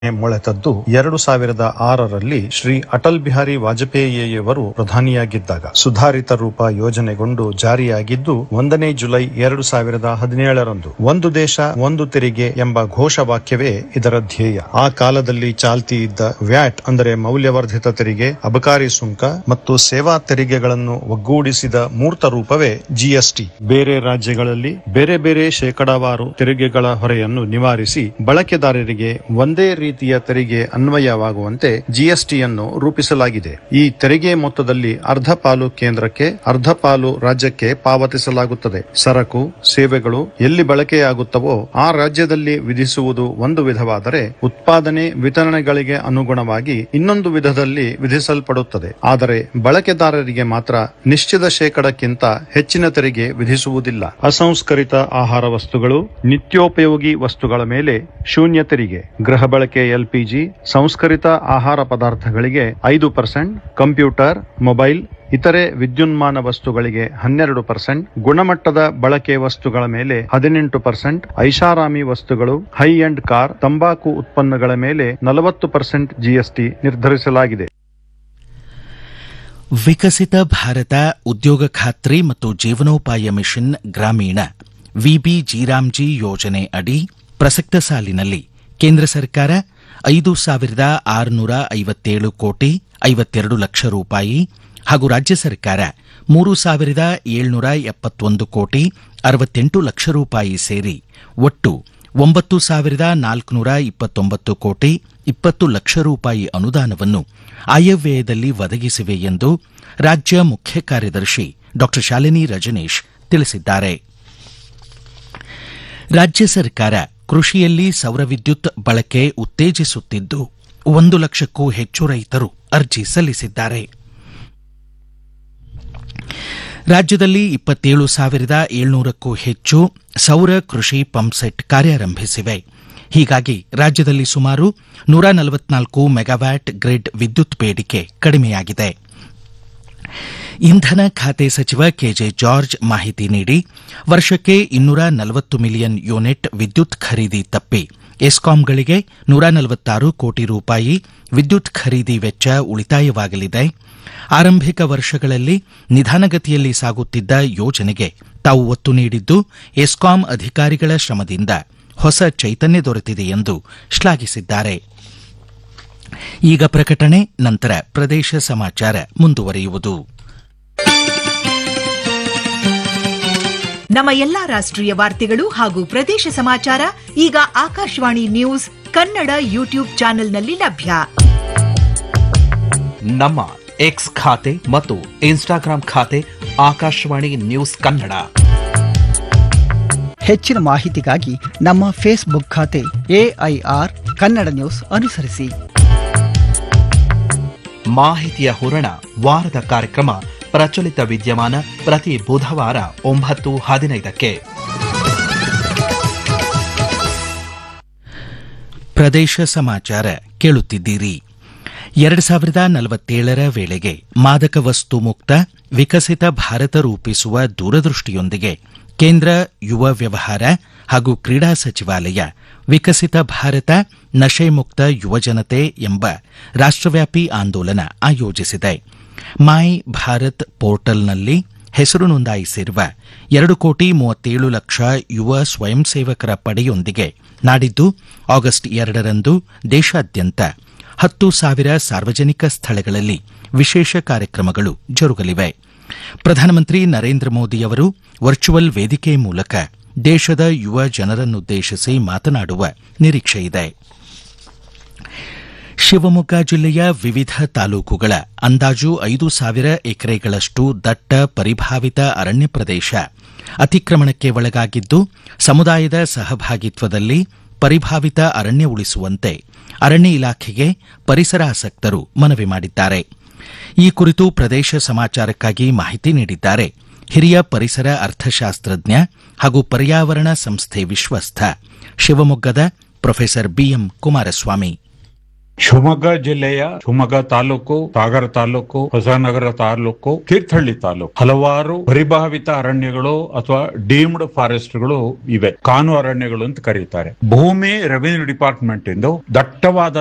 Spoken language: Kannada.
ಮೊಳೆತದ್ದು ಎರಡು ಸಾವಿರದ ಆರರಲ್ಲಿ ಶ್ರೀ ಅಟಲ್ ಬಿಹಾರಿ ವಾಜಪೇಯಿಯವರು ಪ್ರಧಾನಿಯಾಗಿದ್ದಾಗ ಸುಧಾರಿತ ರೂಪ ಯೋಜನೆಗೊಂಡು ಜಾರಿಯಾಗಿದ್ದು ಒಂದನೇ ಜುಲೈ ಎರಡು ಸಾವಿರದ ಹದಿನೇಳರಂದು ಒಂದು ದೇಶ ಒಂದು ತೆರಿಗೆ ಎಂಬ ಘೋಷವಾಕ್ಯವೇ ಇದರ ಧ್ಯೇಯ ಆ ಕಾಲದಲ್ಲಿ ಚಾಲ್ತಿ ಇದ್ದ ವ್ಯಾಟ್ ಅಂದರೆ ಮೌಲ್ಯವರ್ಧಿತ ತೆರಿಗೆ ಅಬಕಾರಿ ಸುಂಕ ಮತ್ತು ಸೇವಾ ತೆರಿಗೆಗಳನ್ನು ಒಗ್ಗೂಡಿಸಿದ ಮೂರ್ತ ರೂಪವೇ ಜಿಎಸ್ಟಿ ಬೇರೆ ರಾಜ್ಯಗಳಲ್ಲಿ ಬೇರೆ ಬೇರೆ ಶೇಕಡಾವಾರು ತೆರಿಗೆಗಳ ಹೊರೆಯನ್ನು ನಿವಾರಿಸಿ ಬಳಕೆದಾರರಿಗೆ ಒಂದೇ ರೀತಿಯ ತೆರಿಗೆ ಅನ್ವಯವಾಗುವಂತೆ ಜಿಎಸ್ಟಿಯನ್ನು ರೂಪಿಸಲಾಗಿದೆ ಈ ತೆರಿಗೆ ಮೊತ್ತದಲ್ಲಿ ಅರ್ಧ ಪಾಲು ಕೇಂದ್ರಕ್ಕೆ ಅರ್ಧ ಪಾಲು ರಾಜ್ಯಕ್ಕೆ ಪಾವತಿಸಲಾಗುತ್ತದೆ ಸರಕು ಸೇವೆಗಳು ಎಲ್ಲಿ ಬಳಕೆಯಾಗುತ್ತವೋ ಆ ರಾಜ್ಯದಲ್ಲಿ ವಿಧಿಸುವುದು ಒಂದು ವಿಧವಾದರೆ ಉತ್ಪಾದನೆ ವಿತರಣೆಗಳಿಗೆ ಅನುಗುಣವಾಗಿ ಇನ್ನೊಂದು ವಿಧದಲ್ಲಿ ವಿಧಿಸಲ್ಪಡುತ್ತದೆ ಆದರೆ ಬಳಕೆದಾರರಿಗೆ ಮಾತ್ರ ನಿಶ್ಚಿತ ಶೇಕಡಕ್ಕಿಂತ ಹೆಚ್ಚಿನ ತೆರಿಗೆ ವಿಧಿಸುವುದಿಲ್ಲ ಅಸಂಸ್ಕರಿತ ಆಹಾರ ವಸ್ತುಗಳು ನಿತ್ಯೋಪಯೋಗಿ ವಸ್ತುಗಳ ಮೇಲೆ ಶೂನ್ಯ ತೆರಿಗೆ ಗೃಹ ಬಳಕೆ ಎಲ್ಪಿಜಿ ಸಂಸ್ಕರಿತ ಆಹಾರ ಪದಾರ್ಥಗಳಿಗೆ ಐದು ಪರ್ಸೆಂಟ್ ಕಂಪ್ಯೂಟರ್ ಮೊಬೈಲ್ ಇತರೆ ವಿದ್ಯುನ್ಮಾನ ವಸ್ತುಗಳಿಗೆ ಹನ್ನೆರಡು ಪರ್ಸೆಂಟ್ ಗುಣಮಟ್ಟದ ಬಳಕೆ ವಸ್ತುಗಳ ಮೇಲೆ ಹದಿನೆಂಟು ಪರ್ಸೆಂಟ್ ಐಷಾರಾಮಿ ವಸ್ತುಗಳು ಹೈ ಎಂಡ್ ಕಾರ್ ತಂಬಾಕು ಉತ್ಪನ್ನಗಳ ಮೇಲೆ ನಲವತ್ತು ಪರ್ಸೆಂಟ್ ಜಿಎಸ್ಟಿ ನಿರ್ಧರಿಸಲಾಗಿದೆ ವಿಕಸಿತ ಭಾರತ ಉದ್ಯೋಗ ಖಾತ್ರಿ ಮತ್ತು ಜೀವನೋಪಾಯ ಮಿಷನ್ ಗ್ರಾಮೀಣ ವಿಬಿ ಜೀರಾಮ್ಜಿ ಯೋಜನೆ ಅಡಿ ಪ್ರಸಕ್ತ ಸಾಲಿನಲ್ಲಿ ಕೇಂದ್ರ ಸರ್ಕಾರ ಐದು ಸಾವಿರದ ಆರುನೂರ ಐವತ್ತೇಳು ಕೋಟಿ ಐವತ್ತೆರಡು ಲಕ್ಷ ರೂಪಾಯಿ ಹಾಗೂ ರಾಜ್ಯ ಸರ್ಕಾರ ಮೂರು ಸಾವಿರದ ಏಳ್ನೂರ ಎಪ್ಪತ್ತೊಂದು ಕೋಟಿ ಅರವತ್ತೆಂಟು ಲಕ್ಷ ರೂಪಾಯಿ ಸೇರಿ ಒಟ್ಟು ಒಂಬತ್ತು ಸಾವಿರದ ನಾಲ್ಕುನೂರ ಇಪ್ಪತ್ತೊಂಬತ್ತು ಕೋಟಿ ಇಪ್ಪತ್ತು ಲಕ್ಷ ರೂಪಾಯಿ ಅನುದಾನವನ್ನು ಆಯವ್ಯಯದಲ್ಲಿ ಒದಗಿಸಿವೆ ಎಂದು ರಾಜ್ಯ ಮುಖ್ಯ ಕಾರ್ಯದರ್ಶಿ ಡಾ ಶಾಲಿನಿ ರಜನೀಶ್ ತಿಳಿಸಿದ್ದಾರೆ ರಾಜ್ಯ ಸರ್ಕಾರ ಕೃಷಿಯಲ್ಲಿ ಸೌರ ವಿದ್ಯುತ್ ಬಳಕೆ ಉತ್ತೇಜಿಸುತ್ತಿದ್ದು ಒಂದು ಲಕ್ಷಕ್ಕೂ ಹೆಚ್ಚು ರೈತರು ಅರ್ಜಿ ಸಲ್ಲಿಸಿದ್ದಾರೆ ರಾಜ್ಯದಲ್ಲಿ ಇಪ್ಪತ್ತೇಳು ಸಾವಿರದ ಏಳ್ನೂರಕ್ಕೂ ಹೆಚ್ಚು ಸೌರ ಕೃಷಿ ಪಂಪ್ಸೆಟ್ ಕಾರ್ಯಾರಂಭಿಸಿವೆ ಹೀಗಾಗಿ ರಾಜ್ಯದಲ್ಲಿ ಸುಮಾರು ನೂರ ನಲವತ್ನಾಲ್ಕು ಮೆಗಾವ್ಯಾಟ್ ಗ್ರಿಡ್ ವಿದ್ಯುತ್ ಬೇಡಿಕೆ ಕಡಿಮೆಯಾಗಿದೆ ಇಂಧನ ಖಾತೆ ಸಚಿವ ಕೆಜೆ ಜಾರ್ಜ್ ಮಾಹಿತಿ ನೀಡಿ ವರ್ಷಕ್ಕೆ ಇನ್ನೂರ ನಲವತ್ತು ಮಿಲಿಯನ್ ಯೂನಿಟ್ ವಿದ್ಯುತ್ ಖರೀದಿ ತಪ್ಪಿ ಎಸ್ಕಾಂಗಳಿಗೆ ನೂರ ನಲವತ್ತಾರು ಕೋಟಿ ರೂಪಾಯಿ ವಿದ್ಯುತ್ ಖರೀದಿ ವೆಚ್ಚ ಉಳಿತಾಯವಾಗಲಿದೆ ಆರಂಭಿಕ ವರ್ಷಗಳಲ್ಲಿ ನಿಧಾನಗತಿಯಲ್ಲಿ ಸಾಗುತ್ತಿದ್ದ ಯೋಜನೆಗೆ ತಾವು ಒತ್ತು ನೀಡಿದ್ದು ಎಸ್ಕಾಂ ಅಧಿಕಾರಿಗಳ ಶ್ರಮದಿಂದ ಹೊಸ ಚೈತನ್ಯ ದೊರೆತಿದೆ ಎಂದು ಶ್ಲಾಘಿಸಿದ್ದಾರೆ ಈಗ ಪ್ರಕಟಣೆ ನಂತರ ಪ್ರದೇಶ ಸಮಾಚಾರ ಮುಂದುವರಿಯುವುದು ನಮ್ಮ ಎಲ್ಲಾ ರಾಷ್ಟ್ರೀಯ ವಾರ್ತೆಗಳು ಹಾಗೂ ಪ್ರದೇಶ ಸಮಾಚಾರ ಈಗ ಆಕಾಶವಾಣಿ ನ್ಯೂಸ್ ಕನ್ನಡ ಯೂಟ್ಯೂಬ್ ಚಾನೆಲ್ನಲ್ಲಿ ಲಭ್ಯ ನಮ್ಮ ಎಕ್ಸ್ ಖಾತೆ ಮತ್ತು ಇನ್ಸ್ಟಾಗ್ರಾಂ ಖಾತೆ ಆಕಾಶವಾಣಿ ನ್ಯೂಸ್ ಕನ್ನಡ ಹೆಚ್ಚಿನ ಮಾಹಿತಿಗಾಗಿ ನಮ್ಮ ಫೇಸ್ಬುಕ್ ಖಾತೆ ಎಐಆರ್ ಕನ್ನಡ ನ್ಯೂಸ್ ಅನುಸರಿಸಿ ಮಾಹಿತಿಯ ಹೂರಣ ವಾರದ ಕಾರ್ಯಕ್ರಮ ಪ್ರಚಲಿತ ವಿದ್ಯಮಾನ ಪ್ರತಿ ಬುಧವಾರ ಒಂಬತ್ತು ಹದಿನೈದಕ್ಕೆ ಪ್ರದೇಶ ಸಮಾಚಾರ ಕೇಳುತ್ತಿದ್ದೀರಿ ಎರಡು ಸಾವಿರದ ನಲವತ್ತೇಳರ ವೇಳೆಗೆ ಮಾದಕ ವಸ್ತು ಮುಕ್ತ ವಿಕಸಿತ ಭಾರತ ರೂಪಿಸುವ ದೂರದೃಷ್ಟಿಯೊಂದಿಗೆ ಕೇಂದ್ರ ಯುವ ವ್ಯವಹಾರ ಹಾಗೂ ಕ್ರೀಡಾ ಸಚಿವಾಲಯ ವಿಕಸಿತ ಭಾರತ ನಶೆ ಮುಕ್ತ ಯುವಜನತೆ ಎಂಬ ರಾಷ್ಟ್ರವ್ಯಾಪಿ ಆಂದೋಲನ ಆಯೋಜಿಸಿದೆ ಮೈ ಭಾರತ್ ಪೋರ್ಟಲ್ನಲ್ಲಿ ಹೆಸರು ನೋಂದಾಯಿಸಿರುವ ಎರಡು ಕೋಟಿ ಮೂವತ್ತೇಳು ಲಕ್ಷ ಯುವ ಸ್ವಯಂ ಸೇವಕರ ಪಡೆಯೊಂದಿಗೆ ನಾಡಿದ್ದು ಆಗಸ್ಟ್ ಎರಡರಂದು ದೇಶಾದ್ಯಂತ ಹತ್ತು ಸಾವಿರ ಸಾರ್ವಜನಿಕ ಸ್ಥಳಗಳಲ್ಲಿ ವಿಶೇಷ ಕಾರ್ಯಕ್ರಮಗಳು ಜರುಗಲಿವೆ ಪ್ರಧಾನಮಂತ್ರಿ ನರೇಂದ್ರ ಮೋದಿಯವರು ವರ್ಚುವಲ್ ವೇದಿಕೆ ಮೂಲಕ ದೇಶದ ಯುವ ಜನರನ್ನುದ್ದೇಶಿಸಿ ಮಾತನಾಡುವ ನಿರೀಕ್ಷೆಯಿದೆ ಶಿವಮೊಗ್ಗ ಜಿಲ್ಲೆಯ ವಿವಿಧ ತಾಲೂಕುಗಳ ಅಂದಾಜು ಐದು ಸಾವಿರ ಎಕರೆಗಳಷ್ಟು ದಟ್ಟ ಪರಿಭಾವಿತ ಅರಣ್ಯ ಪ್ರದೇಶ ಅತಿಕ್ರಮಣಕ್ಕೆ ಒಳಗಾಗಿದ್ದು ಸಮುದಾಯದ ಸಹಭಾಗಿತ್ವದಲ್ಲಿ ಪರಿಭಾವಿತ ಅರಣ್ಯ ಉಳಿಸುವಂತೆ ಅರಣ್ಯ ಇಲಾಖೆಗೆ ಪರಿಸರಾಸಕ್ತರು ಮನವಿ ಮಾಡಿದ್ದಾರೆ ಈ ಕುರಿತು ಪ್ರದೇಶ ಸಮಾಚಾರಕ್ಕಾಗಿ ಮಾಹಿತಿ ನೀಡಿದ್ದಾರೆ ಹಿರಿಯ ಪರಿಸರ ಅರ್ಥಶಾಸ್ತ್ರಜ್ಞ ಹಾಗೂ ಪರ್ಯಾವರಣ ಸಂಸ್ಥೆ ವಿಶ್ವಸ್ಥ ಶಿವಮೊಗ್ಗದ ಪ್ರೊಫೆಸರ್ ಬಿಎಂ ಕುಮಾರಸ್ವಾಮಿ ಶಿವಮೊಗ್ಗ ಜಿಲ್ಲೆಯ ಶಿವಮೊಗ್ಗ ತಾಲೂಕು ಸಾಗರ ತಾಲೂಕು ಹೊಸನಗರ ತಾಲೂಕು ತೀರ್ಥಹಳ್ಳಿ ತಾಲೂಕು ಹಲವಾರು ಪರಿಭಾವಿತ ಅರಣ್ಯಗಳು ಅಥವಾ ಡೀಮ್ಡ್ ಫಾರೆಸ್ಟ್ಗಳು ಇವೆ ಕಾನು ಅರಣ್ಯಗಳು ಅಂತ ಕರೀತಾರೆ ಭೂಮಿ ರೆವಿನ್ಯೂ ಡಿಪಾರ್ಟ್ಮೆಂಟ್ ಇಂದ ದಟ್ಟವಾದ